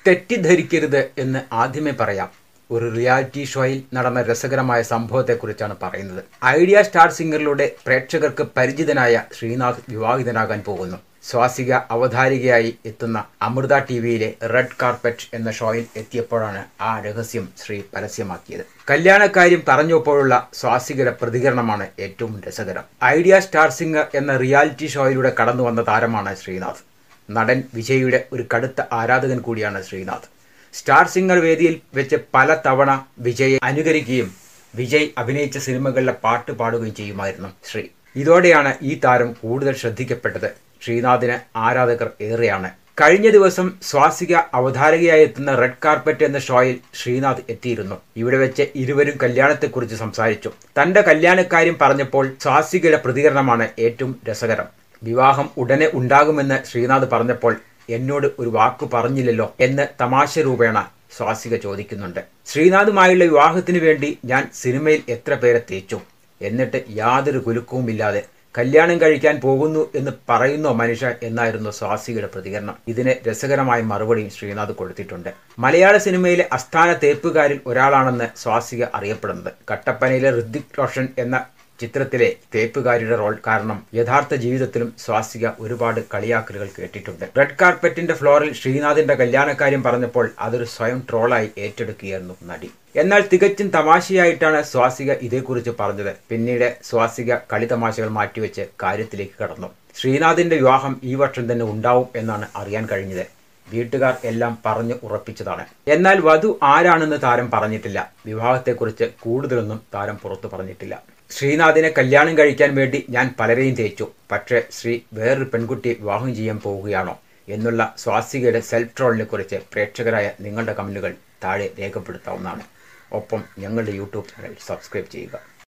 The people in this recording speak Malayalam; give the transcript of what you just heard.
തെറ്റിദ്ധരിക്കരുത് എന്ന് ആദ്യമേ പറയാം ഒരു റിയാലിറ്റി ഷോയിൽ നടന്ന രസകരമായ സംഭവത്തെക്കുറിച്ചാണ് പറയുന്നത് ഐഡിയ സ്റ്റാർ സിംഗറിലൂടെ പ്രേക്ഷകർക്ക് പരിചിതനായ ശ്രീനാഥ് വിവാഹിതനാകാൻ പോകുന്നു സ്വാസിക അവതാരികയായി എത്തുന്ന അമൃത ടി വിയിലെ റെഡ് കാർപ്പറ്റ് എന്ന ഷോയിൽ എത്തിയപ്പോഴാണ് ആ രഹസ്യം ശ്രീ പരസ്യമാക്കിയത് കല്യാണക്കാര്യം പറഞ്ഞപ്പോഴുള്ള സ്വാസികയുടെ പ്രതികരണമാണ് ഏറ്റവും രസകരം ഐഡിയ സ്റ്റാർ സിംഗർ എന്ന റിയാലിറ്റി ഷോയിലൂടെ കടന്നു വന്ന താരമാണ് ശ്രീനാഥ് നടൻ വിജയുടെ ഒരു കടുത്ത ആരാധകൻ കൂടിയാണ് ശ്രീനാഥ് സ്റ്റാർ സിംഗർ വേദിയിൽ വെച്ച് പല തവണ വിജയെ അനുകരിക്കുകയും വിജയ് അഭിനയിച്ച സിനിമകളിലെ പാട്ട് പാടുകയും ചെയ്യുമായിരുന്നു ശ്രീ ഇതോടെയാണ് ഈ താരം കൂടുതൽ ശ്രദ്ധിക്കപ്പെട്ടത് ശ്രീനാഥിന് ആരാധകർ ഏറെയാണ് കഴിഞ്ഞ ദിവസം സ്വാസിക അവതാരകയായി എത്തുന്ന റെഡ് കാർപ്പറ്റ് എന്ന ഷോയിൽ ശ്രീനാഥ് എത്തിയിരുന്നു ഇവിടെ വെച്ച് ഇരുവരും കല്യാണത്തെക്കുറിച്ച് സംസാരിച്ചു തന്റെ കല്യാണക്കാര്യം പറഞ്ഞപ്പോൾ സ്വാസികയുടെ പ്രതികരണമാണ് ഏറ്റവും രസകരം വിവാഹം ഉടനെ ഉണ്ടാകുമെന്ന് ശ്രീനാഥ് പറഞ്ഞപ്പോൾ എന്നോട് ഒരു വാക്കു പറഞ്ഞില്ലല്ലോ എന്ന് തമാശ രൂപേണ സ്വാസിക ചോദിക്കുന്നുണ്ട് ശ്രീനാഥുമായുള്ള വിവാഹത്തിനു വേണ്ടി ഞാൻ സിനിമയിൽ എത്ര പേരെ തേച്ചു എന്നിട്ട് യാതൊരു കുലുക്കവുമില്ലാതെ കല്യാണം കഴിക്കാൻ പോകുന്നു എന്ന് പറയുന്നോ മനുഷ്യ എന്നായിരുന്നു സ്വാസികയുടെ പ്രതികരണം ഇതിന് രസകരമായ മറുപടിയും ശ്രീനാഥ് കൊടുത്തിട്ടുണ്ട് മലയാള സിനിമയിലെ അസ്ഥാന തേപ്പുകാരിൽ ഒരാളാണെന്ന് സ്വാസിക അറിയപ്പെടുന്നത് കട്ടപ്പനയിലെ ഋതിക് റോഷൻ എന്ന ചിത്രത്തിലെ തേപ്പുകാരിയുടെ റോൾ കാരണം യഥാർത്ഥ ജീവിതത്തിലും സ്വാസിക ഒരുപാട് കളിയാക്കലുകൾ കേട്ടിട്ടുണ്ട് റെഡ് കാർപ്പറ്റിന്റെ ഫ്ലോറിൽ ശ്രീനാഥിന്റെ കല്യാണക്കാര്യം പറഞ്ഞപ്പോൾ അതൊരു സ്വയം ട്രോളായി ഏറ്റെടുക്കുകയായിരുന്നു നടി എന്നാൽ തികച്ചും തമാശയായിട്ടാണ് സ്വാസിക ഇതേക്കുറിച്ച് പറഞ്ഞത് പിന്നീട് സ്വാസിക കളി തമാശകൾ മാറ്റിവെച്ച് കാര്യത്തിലേക്ക് കടന്നു ശ്രീനാഥിന്റെ വിവാഹം ഈ വർഷം തന്നെ ഉണ്ടാവും എന്നാണ് അറിയാൻ കഴിഞ്ഞത് വീട്ടുകാർ എല്ലാം പറഞ്ഞു ഉറപ്പിച്ചതാണ് എന്നാൽ വധു ആരാണെന്ന് താരം പറഞ്ഞിട്ടില്ല വിവാഹത്തെക്കുറിച്ച് കൂടുതലൊന്നും താരം പുറത്തു പറഞ്ഞിട്ടില്ല ശ്രീനാഥിനെ കല്യാണം കഴിക്കാൻ വേണ്ടി ഞാൻ പലരെയും തേച്ചു പക്ഷേ ശ്രീ വേറൊരു പെൺകുട്ടിയെ വിവാഹം ചെയ്യാൻ പോവുകയാണോ എന്നുള്ള സ്വാസികയുടെ സെൽഫ് ട്രോളിനെ കുറിച്ച് പ്രേക്ഷകരായ നിങ്ങളുടെ കമന്റുകൾ താഴെ രേഖപ്പെടുത്താവുന്നതാണ് ഒപ്പം ഞങ്ങളുടെ യൂട്യൂബ് ചാനൽ സബ്സ്ക്രൈബ് ചെയ്യുക